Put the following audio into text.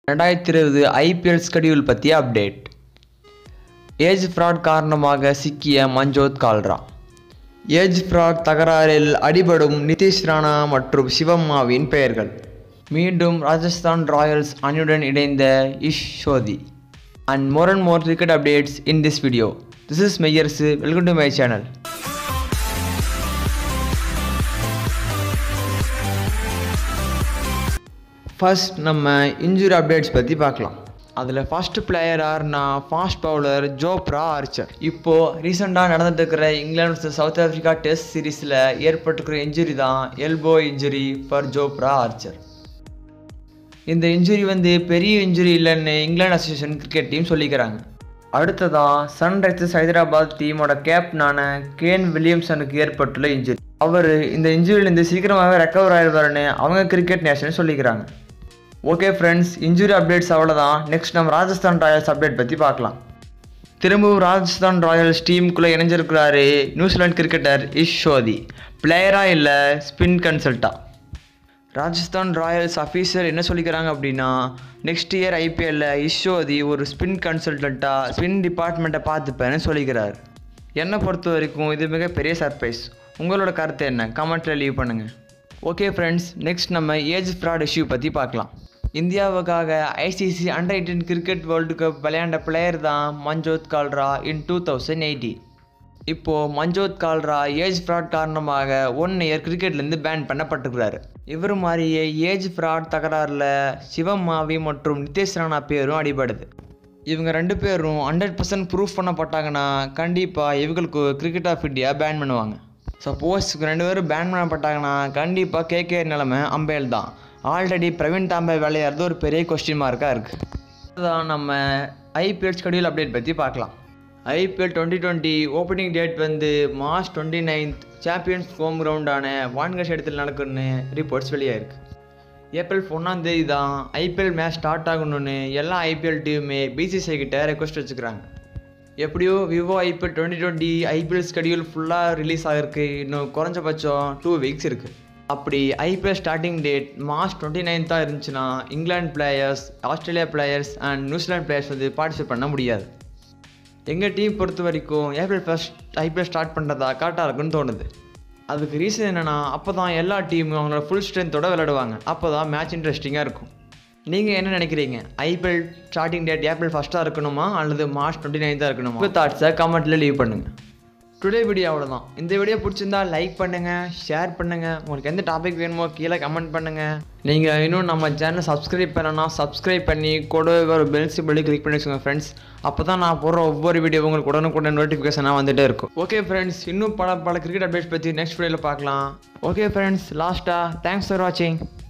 ரெண்டாயிரத்தி இருபது IPL schedule பற்றிய அப்டேட் ஏஜ் ஃப்ராட் காரணமாக சிக்கிய மஞ்சோத் கால்ரா ஏஜ் ஃப்ராட் தகராறில் அடிபடும் நிதிஷ் ராணா மற்றும் சிவம்மாவின் பெயர்கள் மீண்டும் ராஜஸ்தான் ராயல்ஸ் அணியுடன் இணைந்த Ish Sodhi and more and more cricket updates in this video this is மெய்யர்ஸு welcome to my channel first நம்ம இன்ஜுரி அப்டேட்ஸ் பற்றி பார்க்கலாம் அதில் ஃபர்ஸ்ட் பிளேயர் யாருன்னா ஃபாஸ்ட் பவுலர் ஜோப்ரா ஆர்ச்சர் இப்போது ரீசெண்டாக நடந்துட்டு இருக்கிற England vs South Africa Test சீரீஸில் ஏற்பட்டிருக்கிற இன்ஜுரி தான் elbow injury for Jofra Archer இந்த இன்ஜுரி வந்து பெரிய இன்ஜுரி இல்லைன்னு இங்கிலாந்து அசோசியேஷன் கிரிக்கெட் டீம் சொல்லிக்கிறாங்க அடுத்ததாக சன்ரைசர்ஸ் ஹைதராபாத் டீமோட கேப்டனான கேன் வில்லியம்சனுக்கு ஏற்பட்டுள்ள இன்ஜுரி அவர் இந்த இன்ஜுரியிலேருந்து சீக்கிரமாகவே ரெக்கவர் ஆயிடுவாருன்னு அவங்க கிரிக்கெட் நேஷன் சொல்லிக்கிறாங்க ஓகே ஃப்ரெண்ட்ஸ் இன்ஜுரி அப்டேட்ஸ் அவ்வளோதான் நெக்ஸ்ட் நம்ம ராஜஸ்தான் ராயல்ஸ் அப்டேட் பற்றி பார்க்கலாம் திரும்பவும் ராஜஸ்தான் ராயல்ஸ் டீமுக்குள்ளே இணைஞ்சிருக்கிறாரு நியூசிலாந்து கிரிக்கெட்டர் இஷ் ஷோதி பிளேயராக இல்லை ஸ்பின் கன்சல்ட்டா ராஜஸ்தான் ராயல்ஸ் அஃபீஷியல் என்ன சொல்லிக்கிறாங்க அப்படின்னா நெக்ஸ்ட் இயர் ஐபிஎல்ல இஷோதி ஒரு ஸ்பின் கன்சல்டண்ட்டாக ஸ்பின் டிபார்ட்மெண்ட்டை பார்த்துப்பேன்னு சொல்லிக்கிறார் என்னை பொறுத்த வரைக்கும் இது மிகப்பெரிய சர்ப்ரைஸ் உங்களோட கருத்து என்ன கமெண்ட்டில் லீவ் பண்ணுங்கள் ஓகே ஃப்ரெண்ட்ஸ் நெக்ஸ்ட் நம்ம ஏஜ் ஃப்ராட் இஷ்யூ பற்றி பார்க்கலாம் இந்தியாவுக்காக ICC under eighteen cricket world cup விளையாண்ட பிளேயர் தான் Manjot Kalra in two thousand eighteen இப்போது மஞ்சோத் கால்ரா ஏஜ் ஃப்ராட் காரணமாக ஒன் இயர் கிரிக்கெட்லேருந்து பேன் பண்ணப்பட்டிருக்கிறாரு இவர் மாதிரியே ஏஜ் ஃப்ராட் தகராறில் சிவமாவி மற்றும் நிதிஷ் ராணா பேரும் அடிபடுது இவங்க ரெண்டு பேரும் ஹண்ட்ரட் பர்சன்ட் ப்ரூஃப் பண்ணப்பட்டாங்கன்னா கண்டிப்பாக இவங்களுக்கு கிரிக்கெட் ஆஃப் இந்தியா பேன் பண்ணுவாங்க சப்போஸ் ரெண்டு பேரும் பேன் பண்ணப்பட்டாங்கன்னா கண்டிப்பாக கேகே நிலமை அம்பேல் தான் ஆல்ரெடி பிரவீன் தாம்பே விளையாடுறது ஒரு பெரிய கொஸ்டின் மார்க்காக இருக்குது அதுதான் நம்ம ஐபிஎல் ஸ்கெடியூல் அப்டேட் பற்றி பார்க்கலாம் IPL twenty twenty opening date வந்து March twenty ninth champions home கிரவுண்டான வான்கஷ் இடத்தில் நடக்குன்னு ரிப்போர்ட்ஸ் வெளியாயிருக்கு ஏப்ரல் ஒன்றாம் தேதி தான் ஐபிஎல் மேட்ச் ஸ்டார்ட் ஆகணும்னு எல்லா ஐபிஎல் டீமுமே பிசிசிஐ கிட்ட ரெக்வஸ்ட் வச்சுக்கிறாங்க எப்படியோ Vivo IPL twenty twenty IPL schedule ஃபுல்லாக ரிலீஸ் ஆகிருக்கு இன்னும் குறைஞ்சபட்சம் டூ வீக்ஸ் இருக்குது அப்படி IPL starting date March twenty நைன்த்தாக இருந்துச்சுன்னா England players Australia players and New Zealand players வந்து பார்ட்டிசிபேட் பண்ண முடியாது எங்கள் டீம் பொறுத்த வரைக்கும் ஏப்ரல் ஃபர்ஸ்ட் ஐபிஎல் ஸ்டார்ட் பண்ணுறதா கரெக்டாக இருக்குன்னு தோணுது அதுக்கு ரீசன் என்னென்னா அப்போ தான் எல்லா டீமும் அவங்களோட ஃபுல் ஸ்ட்ரென்த்தோட விளையாடுவாங்க அப்போ தான் மேட்ச் இன்ட்ரெஸ்டிங்காக இருக்கும் நீங்கள் என்ன நினைக்கிறீங்க ஐபிஎல் ஸ்டார்டிங் டேட் ஏப்ரல் ஃபஸ்ட்டாக இருக்கணுமா அல்லது மார்ச் டுவெண்ட்டி நைன்த்தாக இருக்கணுமா உங்கள் தாட்ஸை கமெண்ட்டில் லீவ் பண்ணுங்கள் டுடே வீடியோ அவ்வளோதான் இந்த வீடியோ பிடிச்சிருந்தா லைக் பண்ணுங்கள் ஷேர் பண்ணுங்கள் உங்களுக்கு எந்த டாபிக் வேணுமோ கீழே கமெண்ட் பண்ணுங்கள் நீங்கள் இன்னும் நம்ம சேனலை சப்ஸ்கிரைப் பண்ணனா சப்ஸ்கிரைப் பண்ணி கூட ஒரு பெல் சிம்பிளி கிளிக் பண்ணி வச்சுக்கோங்க ஃப்ரெண்ட்ஸ் அப்போ தான் நான் போடுற ஒவ்வொரு வீடியோ உங்களுக்கு உடனுக்குடன் நோட்டிஃபிகேஷனாக வந்துகிட்டே இருக்கும் ஓகே ஃப்ரெண்ட்ஸ் இன்னும் பல பல கிரிக்கெட் அப்டேட்ஸ் பற்றி நெக்ஸ்ட் வீடியோவில் பார்க்கலாம் ஓகே ஃப்ரெண்ட்ஸ் லாஸ்ட்டாக தேங்க்ஸ் ஃபார் வாட்சிங்